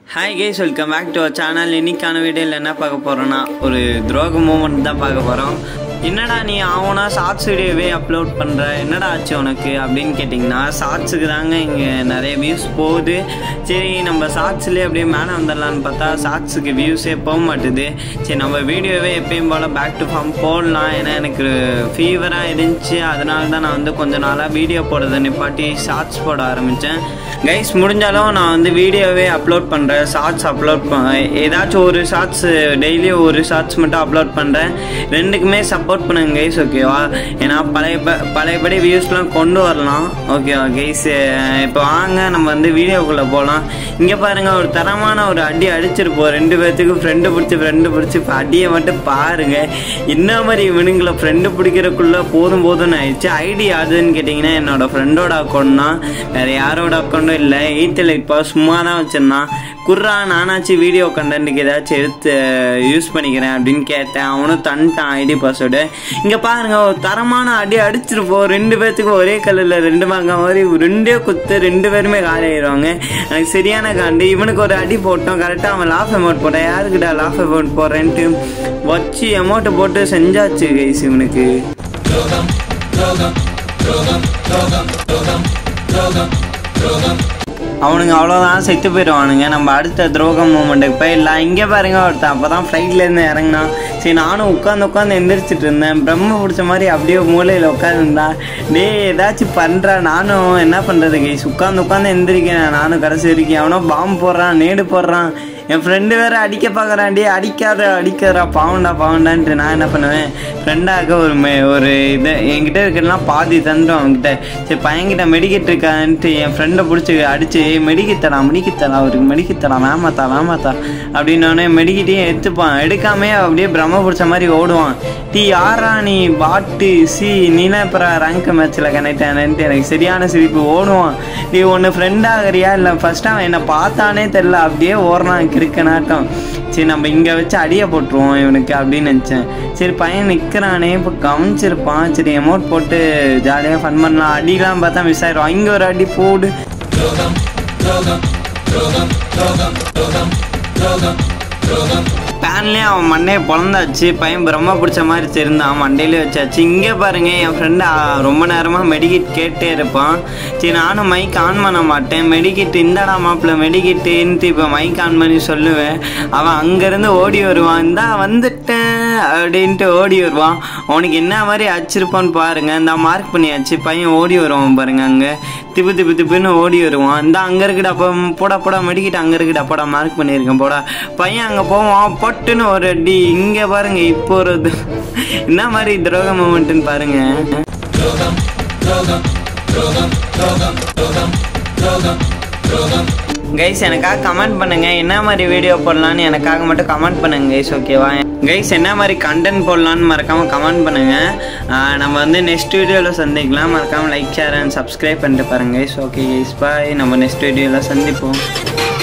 Hi guys welcome back to channel இன்னைக்கான வீடியோவில் என்ன பார்க்க போகிறோன்னா ஒரு துரோக மூமெண்ட் தான் பார்க்க போகிறோம் என்னடா நீ ஆகுனா ஷார்ட்ஸ் வீடியோவே அப்லோட் பண்ணுற என்னடா ஆச்சு உனக்கு அப்படின்னு கேட்டிங்கன்னா ஷார்ட்ஸுக்கு தாங்க இங்கே நிறைய வியூஸ் போகுது சரி நம்ம ஷார்ட்ஸ்லேயே அப்படியே மேலே வந்துடலான்னு பார்த்தா ஷார்ட்ஸுக்கு வியூஸே போக மாட்டுது சரி நம்ம வீடியோவே எப்பயும் போல் பேக் டு ஃபார்ம் போடலாம் ஏன்னா எனக்கு ஃபீவராக இருந்துச்சு அதனால தான் நான் வந்து கொஞ்ச நாளாக வீடியோ போடுறதை நிப்பாட்டி ஷார்ட்ஸ் போட ஆரம்பித்தேன் கைஸ் முடிஞ்சாலும் நான் வந்து வீடியோவே அப்லோட் பண்ணுறேன் ஷார்ட்ஸ் அப்லோட் ஏதாச்சும் ஒரு ஷார்ட்ஸ் டெய்லி ஒரு ஷார்ட்ஸ் மட்டும் அப்லோட் பண்ணுறேன் ரெண்டுக்குமே சப்போர்ட் பண்ணுங்க கைஸ் ஓகேவா ஏன்னா பழைய ப- பழையபடி வியூஸ்லாம் கொண்டு வரலாம் ஓகேவா கைஸ் இப்போ வாங்க நம்ம வந்து வீடியோக்குள்ளே போகலாம் இங்கே பாருங்க ஒரு தரமான ஒரு அடி அடிச்சிருப்போம் ரெண்டு பேர்த்துக்கு ஃப்ரெண்டு பிடிச்சி ஃப்ரெண்டு பிடிச்சி இப்போ அடியை மட்டும் பாருங்க என்ன மாதிரி இவனுங்களை ஃப்ரெண்டு பிடிக்கிறதுக்குள்ள போதும் போதும்னு ஆயிடுச்சு ஐடி யாருன்னு கேட்டிங்கன்னா என்னோட ஃப்ரெண்டோட அக்கௌண்ட் தான் வேறு யாரோட அக்கௌண்ட்டும் இல்லை எயித்தில் இப்போ சும்மா தான் வச்சிருந்தான் குர்ரா நானாச்சும் வீடியோ கண்டென்ட்டுக்கு ஏதாச்சும் எடுத்து யூஸ் பண்ணிக்கிறேன் அப்படின்னு கேட்டேன் அவனும் தந்துட்டான் ஐடி பாஸ்வேர்டு இங்கே பாருங்க ஒரு தரமான அடி அடிச்சிருப்போம் ரெண்டு பேர்த்துக்கு ஒரே கல்லில் ரெண்டு மாங்க மாதிரி ரெண்டே குத்து ரெண்டு பேருமே காலி ஆயிடுவாங்க எனக்கு சரியான காண்டு இவனுக்கு ஒரு அடி போட்டோம் கரெக்டாக அவன் லாஃப் அமௌண்ட் போட்டான் யாருக்கிட்ட லாஃப் அமௌண்ட் போடுறேன்ட்டு வச்சு அமௌண்ட்டை போட்டு செஞ்சாச்சு கைஸ் இவனுக்கு அவனுங்க அவ்வளோதான் செத்து போயிடுவானுங்க நம்ம அடுத்த துரோகம் மூமெண்ட்டுக்கு போயிடலாம் இங்கே பாருங்க ஒருத்தன் அப்போ தான் ஃப்ளைட்லேருந்து இறங்கினான் சரி நானும் உட்காந்து உட்காந்து எந்திரிச்சிட்டு இருந்தேன் பிரம்ம பிடிச்ச மாதிரி அப்படியே மூலையில் உட்காந்துருந்தா டேய் ஏதாச்சும் பண்ணுறா நானும் என்ன பண்ணுறது கைஸ் உட்காந்து உட்காந்து எந்திரிக்கிறேன் நானும் கடைசி வரைக்கும் அவனோ பாம்பு போடுறான் நேடு போடுறான் என் ஃப்ரெண்டு வேற அடிக்க பார்க்குறான் டே அடிக்காத அடிக்காதா பாவண்டா பாவண்டான்ட்டு நான் என்ன பண்ணுவேன் ஃப்ரெண்டாக ஒரு மெ- ஒரு இது என்கிட்ட இருக்கிறதுலாம் பாதி தந்துடும் அவன்கிட்ட சரி பையன்கிட்ட மெடிக்கெட் இருக்கான்ட்டு என் ஃப்ரெண்டை பிடிச்சி அடிச்சு மெடிக்கத்தலாம் மெடிக்கத்தலாம் அவருக்கு மெடிக்கத்தலாம் வேமாத்தா வேமாத்தா அப்படின்னோடனே மெடிக்கிட்டையும் எடுத்துப்பான் எடுக்காமே அப்படியே பிரம்ம பிடிச்ச மாதிரி ஓடுவான் டீ யாரா நீ பாட்டு சி நீனா இப்போ ரேங்க் மேட்ச்சில் கனெக்ட் ஆனேன்ட்டு எனக்கு சரியான சிரிப்பு ஓடுவான் நீ ஒன்று ஃப்ரெண்ட் ஆகிறியா இல்லை ஃபர்ஸ்ட் அவன் என்னை பார்த்தானே தெரில அப்படியே ஓடுறான் கிறுக்கனாட்டம் சரி நம்ம இங்கே வச்சு அடியை போட்டுருவோம் இவனுக்கு அப்படின்னு நினச்சேன் சரி பையன் நிற்கிறானே இப்போ கவனிச்சிருப்பான் சரி அமௌண்ட் போட்டு ஜாலியாக ஃபன் பண்ணலாம் அடிலாம் பார்த்தா மிஸ் ஆயிடும் இங்கே ஒரு அடி போடு பேன்லேயே அவன் மண்டையை பிறந்தாச்சு பையன் பிரம்ம பிடிச்ச மாதிரி தெரிந்தான் மண்டையிலே வச்சாச்சு இங்கே பாருங்க என் ஃப்ரெண்டு ரொம்ப நேரமாக மெடிக்கிட் கேட்டே இருப்பான் சரி நானும் மைக் ஆன் பண்ண மாட்டேன் மெடிக்கிட் இந்தாடா மாப்பிள்ள மெடிக்கிட்டுன்ட்டு இப்போ மைக் ஆன் பண்ணி சொல்லுவேன் அவன் அங்கேருந்து ஓடி வருவான் இந்தா வந்துட்டேன் அப்படின்ட்டு ஓடி வருவான் அவனுக்கு என்ன மாதிரி அடிச்சிருப்பான்னு பாருங்க இந்த மார்க் பண்ணியாச்சு பையன் ஓடி வருவான் பாருங்க அங்கே திப்பு திப்பு திப்புன்னு ஓடி வருவான் இந்த அங்கே இருக்குடா அப்போ போடா போடா மெடிக்கிட்டு அங்கே இருக்குடா போடா மார்க் பண்ணியிருக்கேன் போடா பையன் அங்கே போவான் பட்டுன்னு ஒரு அடி இங்கே பாருங்க இப்போ ஒரு இது. என்ன மாதிரி துரோக மூமெண்ட்டுன்னு பாருங்க கைஸ் எனக்காக கமெண்ட் பண்ணுங்க என்ன மாதிரி வீடியோ போடலான்னு எனக்காக மட்டும் கமெண்ட் பண்ணுங்க கைஸ் ஓகேவா கைஸ் என்ன மாதிரி கண்டென்ட் போடலான்னு மறக்காம கமெண்ட் பண்ணுங்க ஆஹ் நம்ம வந்து நெக்ஸ்ட் வீடியோவில் சந்திக்கலாம் மறக்காம லைக் ஷேர் அண்ட் சப்ஸ்கிரைப் பண்ணிட்டு பாருங்க கைஸ் ஓகே கைஸ் பாய் நம்ம நெக்ஸ்ட் வீடியோவில் சந்திப்போம்